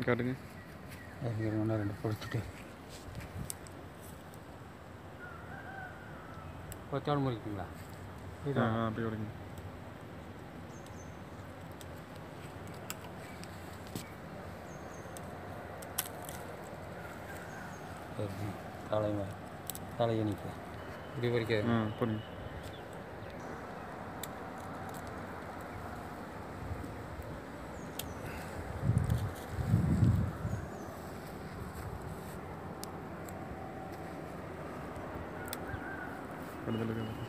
காட்டுங்க இங்கே ஒன்று ரெண்டு பொறுத்துட்டு கொத்தோடு முறிக்குங்களா ஆ ஆ, அப்படியே விடுங்க தலை தலையை நிற்க இப்படி பறிக்காது ஆ போடுங்க படுதல் இருக்கு.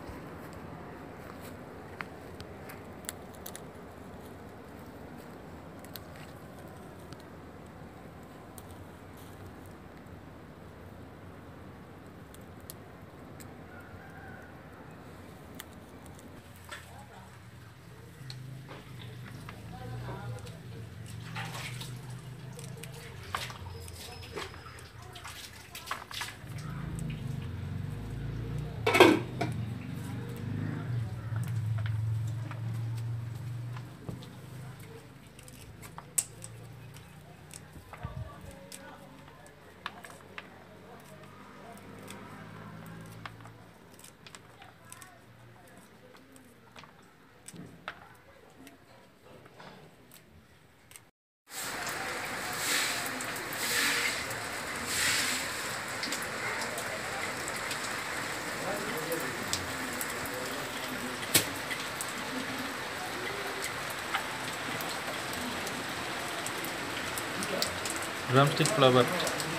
Drumstick flower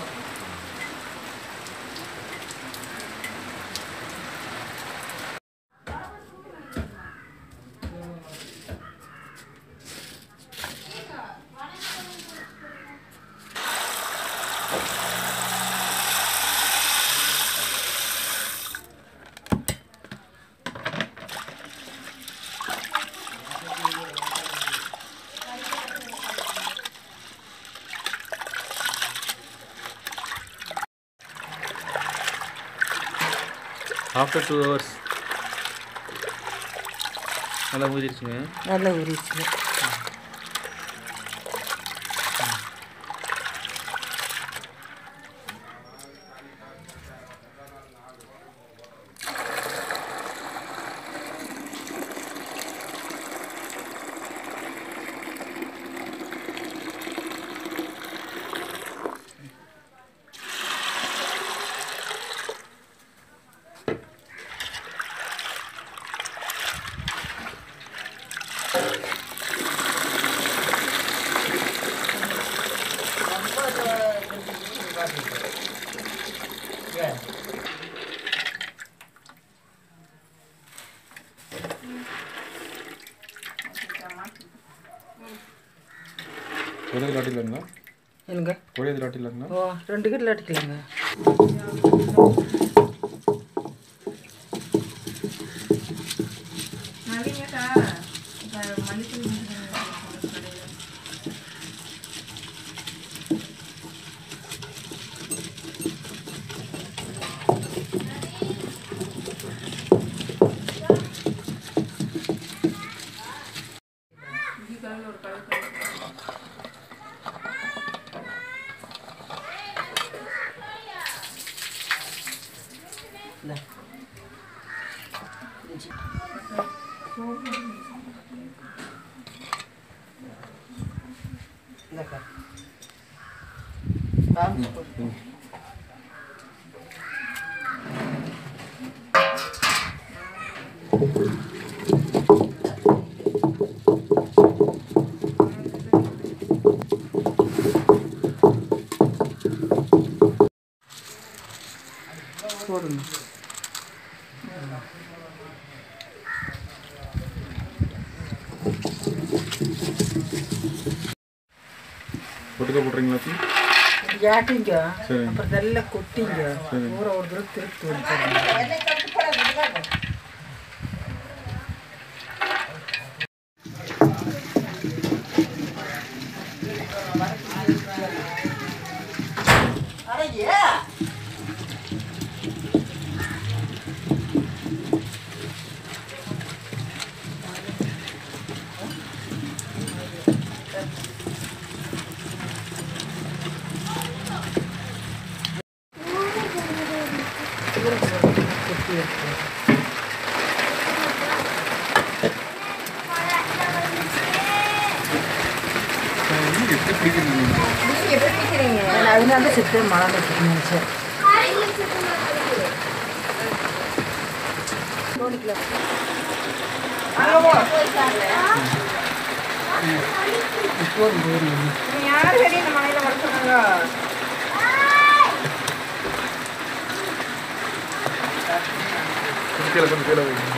after two hours நல்லா ஊதிருச்சுங்க நல்லா உரிச்சு கொடியது லாட்டிலாங்களா என்னங்க கொடியது லாட்டிலாங்களா ஓ ரெண்டு கிட்ட அடிக்கலாங்க இந்தாக்கா காமிச்சு கொடு. போடுங்க ஒட்டுக்கா போட்டுறீங்களா அப்போ ஆட்டிங்க சரி. அப்புறம் இதெல்லாம் கொட்டிங்க சரி. ஊற ஒரு தடவை திருப்பி வந்துடுங்க நினச்சேன் மழை கட்டுக்கு நினச்சேன் போதும் போதும் யார் சரி இந்த மலையில வர சொன்னாங்க கீழே கொஞ்சம் கீழே வைங்க.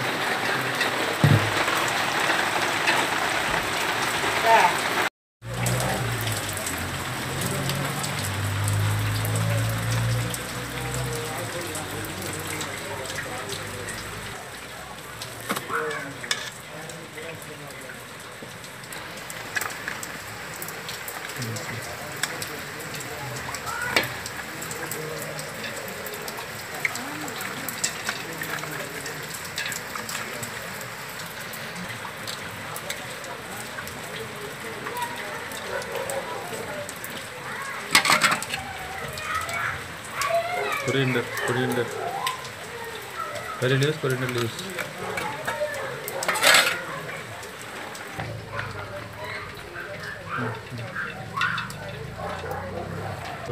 Coriander, coriander. Curry leaves, coriander leaves. Good.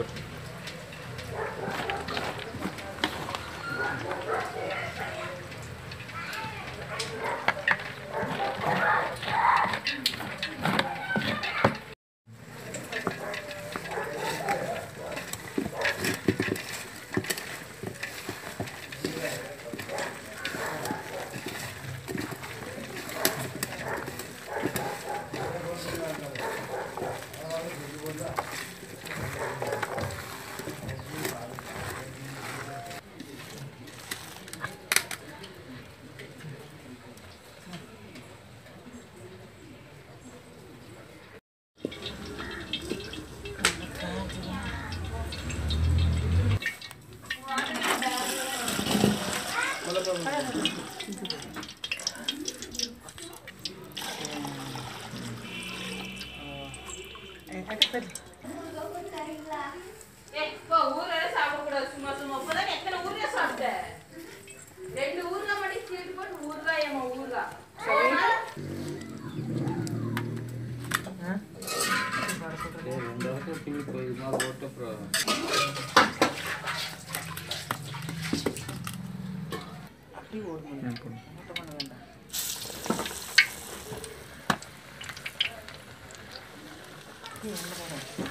ஏய், போ, ஊறுகாய் சாப்பிடக்கூடாது, சும்மா சும்மா. இப்பதான் எத்தனை ஊறுகாய் சாப்பிட்ட? ரெண்டு ஊறுகாய் மட்டும் சீட்டு போட்டு ஊறுகாயம்மா, ஊறுகாய். சரி ரெண்டு வருஷம் பின்னி போய் இது மாதிரி போட்டு அப்புறம் அப்படி ஓடணும் ம், போடுங்க. மூட்டை பண்ண வேண்டாம் இது என்ன பண்ண?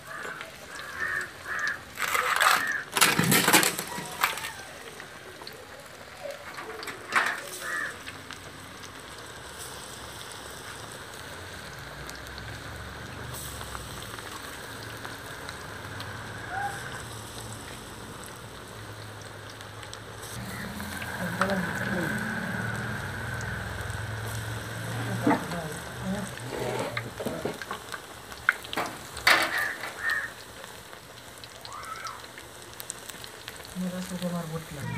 இன்னும் சுத்தமாக போட்டுலாம்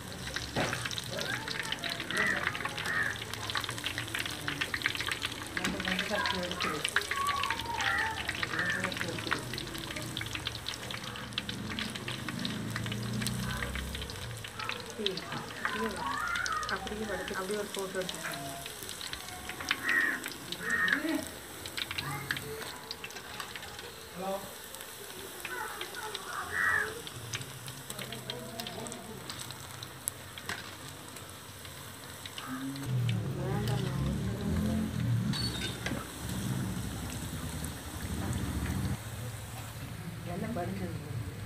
அப்படியே படுத்து அப்படியே ஒரு ஃபோட்டோ எடுத்துக்கோங்க எல்லாம் படிச்சது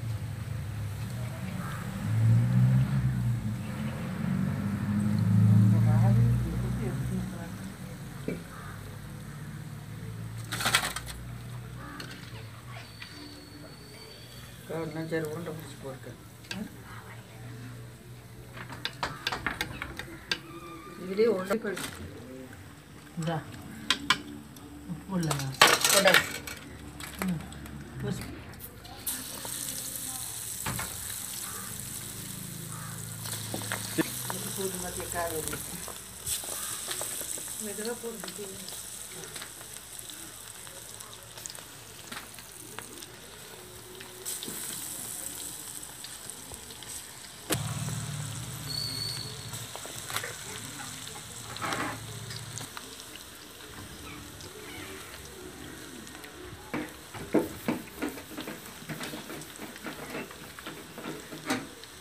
நான் சரி உருண்டை பிடிச்சி போட்டேன் இதுலேயே உருண்டை பிடிச்சி இந்தா உப்பு இல்லைங்க கொண்டா ம் பூசி போது மத்திய காலை மெதுவாக போடுறது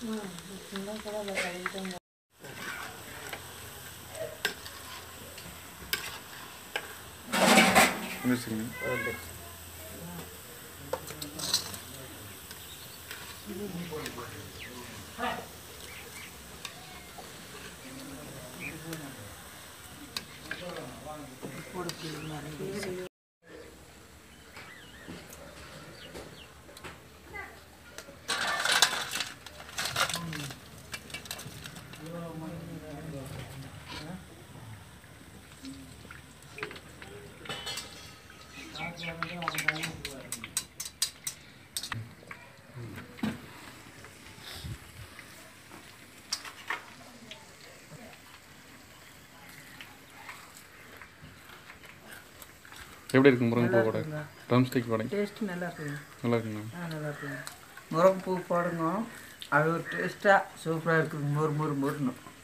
வந்துருச்சுங்க எப்படி இருக்கு முருங்கைப்பூ வடை ட்ரம் ஸ்டிக் வடை டேஸ்ட் நல்லா இருக்குங்க நல்லா இருக்குங்களா ஆ நல்லா இருக்குங்க முருங்கைப்பூ போடுங்க அது ஒரு டேஸ்ட்டாக சூப்பராக இருக்குது மொறு மொறு மொறுணும்